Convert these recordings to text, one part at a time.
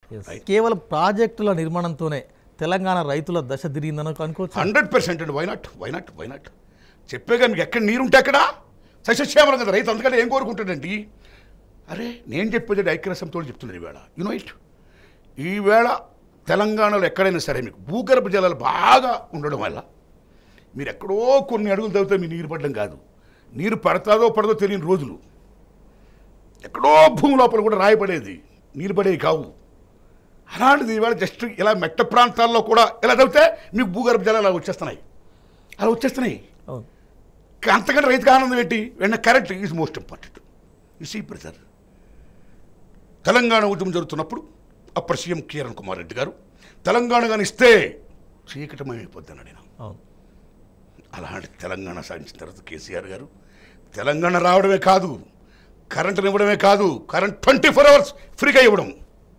Yes. కేవలం ప్రాజెక్టుల నిర్మాణంతోనే తెలంగాణ రైతుల దశ తిరిగిందని అనుకోవచ్చు హండ్రెడ్ పర్సెంట్ అండి వైనాట్ వైనాట్ వైనాట్ చెప్పేగా మీకు ఎక్కడ నీరుంటే అక్కడ సస్యశ్యామలం కదా రైతు అందుకని ఏం కోరుకుంటాడండి అరే నేను చెప్పేది ఐక్యరసంతో చెప్తున్నాను ఈవేళ యూనో ఇట్ ఈవేళ తెలంగాణలో ఎక్కడైనా సరే మీకు భూగర్భ జలాలు బాగా ఉండడం వల్ల మీరు ఎక్కడో కొన్ని అడుగులు తవ్వితే మీ నీరు పడడం కాదు నీరు పడతాదో పడదో తెలియని రోజులు ఎక్కడో భూమి లోపల కూడా రాయపడేది నీరు పడేవి కావు అలాంటిది ఈవేళ జస్ట్ ఇలా మెట్ట ప్రాంతాల్లో కూడా ఇలా చదివితే మీకు భూగర్భ జలాలు అలా వచ్చేస్తున్నాయి అలా వచ్చేస్తున్నాయి అవును ఇంకా అంతకంటే రైతుకు ఆనందం ఏంటి వెన్న correct is most important you see brother Telangana ఉద్యమం జరుగుతున్నప్పుడు అప్పుడు సీఎం కిరణ్ కుమార్ రెడ్డి గారు తెలంగాణ కానీ ఇస్తే చీకటమైపోద్ది నేను అవును అలాంటి తెలంగాణ సాధించిన తర్వాత కేసీఆర్ గారు తెలంగాణ రావడమే కాదు కరెంటుని ఇవ్వడమే కాదు కరెంట్ ట్వంటీ ఫోర్ అవర్స్ ఫ్రీగా ఇవ్వడం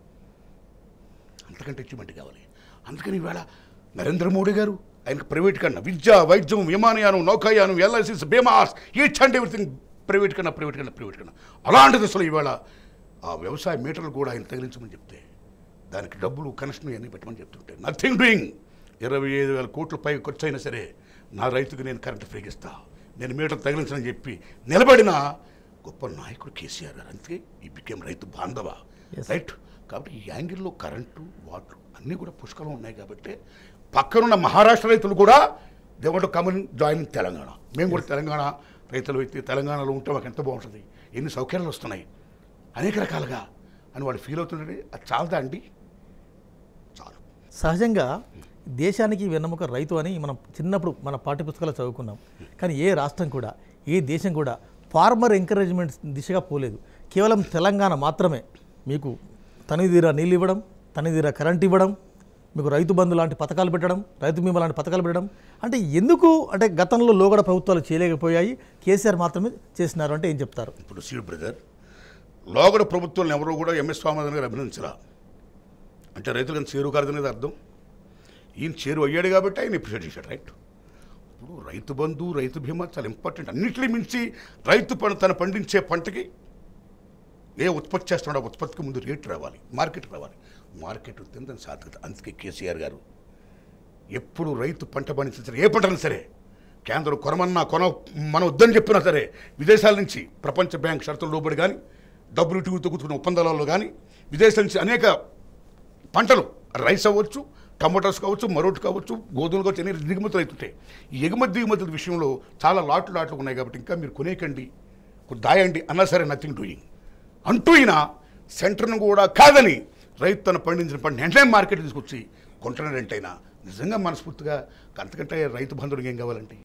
అంతకంటే అచీవ్మెంట్ కావాలి అందుకని ఈవేళ నరేంద్ర మోడీ గారు ఆయనకు ప్రైవేట్ కన్నా విద్య వైద్యం విమానయానం నౌకాయానం ఎల్ఐసిస్ బీమాస్ ఈచ్ అండ్ ఎవ్రీథింగ్ ప్రైవేట్ కన్నా ప్రైవేట్ కన్నా ప్రైవేట్ కన్నా అలాంటి దశలో ఈవేళ ఆ వ్యవసాయ మీటర్లు కూడా ఆయన తగిలించమని చెప్తే దానికి డబ్బులు కనెక్షన్ ఇవన్నీ పెట్టమని చెప్తుంటే నథింగ్ డూయింగ్ ఇరవై ఐదు వేల కోట్ల పై ఖర్చు అయినా సరే నా రైతుకు నేను కరెంట్ ఫ్రీగా ఇస్తా నేను మీటర్ తగిలించనని చెప్పి నిలబడిన గొప్ప నాయకుడు కేసీఆర్ గారు అందుకే ఈ బికేమ్ రైతు బాంధవ Yes. రైట్ కాబట్టి ఈ యాంగిల్లో కరెంటు వాటర్ అన్నీ కూడా పుష్కలం ఉన్నాయి కాబట్టి పక్కనున్న మహారాష్ట్ర రైతులు కూడా దేవట్ కమన్ జాయిన్ తెలంగాణ మేము కూడా తెలంగాణ రైతులు వ్యక్తి తెలంగాణలో ఉంటే మాకు ఎంత బాగుంటుంది ఎన్ని సౌకర్యాలు వస్తున్నాయి అనేక రకాలుగా అని వాళ్ళు ఫీల్ అవుతుంటే అది చాలదా అండి చాలు సహజంగా దేశానికి వెన్నెముక రైతు అని మనం చిన్నప్పుడు మన పాఠ్య పుస్తకాలు చదువుకున్నాం కానీ ఏ రాష్ట్రం కూడా ఏ దేశం కూడా ఫార్మర్ ఎంకరేజ్మెంట్ దిశగా పోలేదు కేవలం తెలంగాణ మాత్రమే మీకు తనిదీర నీళ్ళు ఇవ్వడం తనిదీర కరెంట్ ఇవ్వడం మీకు రైతు బంధు లాంటి పథకాలు పెట్టడం రైతు బీమా లాంటి పథకాలు పెట్టడం అంటే ఎందుకు అంటే గతంలో లోగడ ప్రభుత్వాలు చేయలేకపోయాయి కేసీఆర్ మాత్రమే చేసినారు అంటే ఏం చెప్తారు ఇప్పుడు సీడ్ బ్రదర్ లోగడ ప్రభుత్వాలను ఎవరో కూడా ఎంఎస్ స్వామినాథన్ గారు అభినందించరా అంటే రైతులకు చేరువు కాదు అనేది అర్థం ఈయన చేరువు అయ్యాడు కాబట్టి ఆయన అప్రిషియేట్ చేశాడు రైట్ ఇప్పుడు రైతు బంధు రైతు బీమా చాలా ఇంపార్టెంట్ అన్నిటిని మించి రైతు పని తను పండించే పంటకి ఏ ఉత్పత్తి చేస్తున్నాడో ఆ ఉత్పత్తికి ముందు రేటు రావాలి మార్కెట్ రావాలి మార్కెట్ వస్తే దాని సాధ్యత అందుకే కేసీఆర్ గారు ఎప్పుడు రైతు పంట పండించిన ఏ పంటైనా సరే కేంద్రం కొనమన్నా కొన మనం వద్దని చెప్పినా సరే విదేశాల నుంచి ప్రపంచ బ్యాంక్ షరతులు లోబడి కానీ డబ్ల్యూటీతో కూర్చున్న ఒప్పందాలలో కానీ విదేశాల నుంచి అనేక పంటలు రైస్ అవ్వచ్చు టమాటోస్ కావచ్చు మరోటి కావచ్చు గోధుమలు కావచ్చు అనేక దిగుమతులు అవుతుంటాయి ఈ ఎగుమతి దిగుమతుల విషయంలో చాలా లాట్లు లాట్లు ఉన్నాయి కాబట్టి ఇంకా మీరు కొనేకండి కొద్ది దాయండి అన్నా సరే నథింగ్ డూయింగ్ అంటూ ఈయన సెంటర్ను కూడా కాదని రైతు తను పండించిన పంట వెంటనే మార్కెట్ తీసుకొచ్చి కొంటున్నాడంటే అయినా నిజంగా మనస్ఫూర్తిగా అంతకంటే రైతు బంధువుడికి ఏం కావాలండి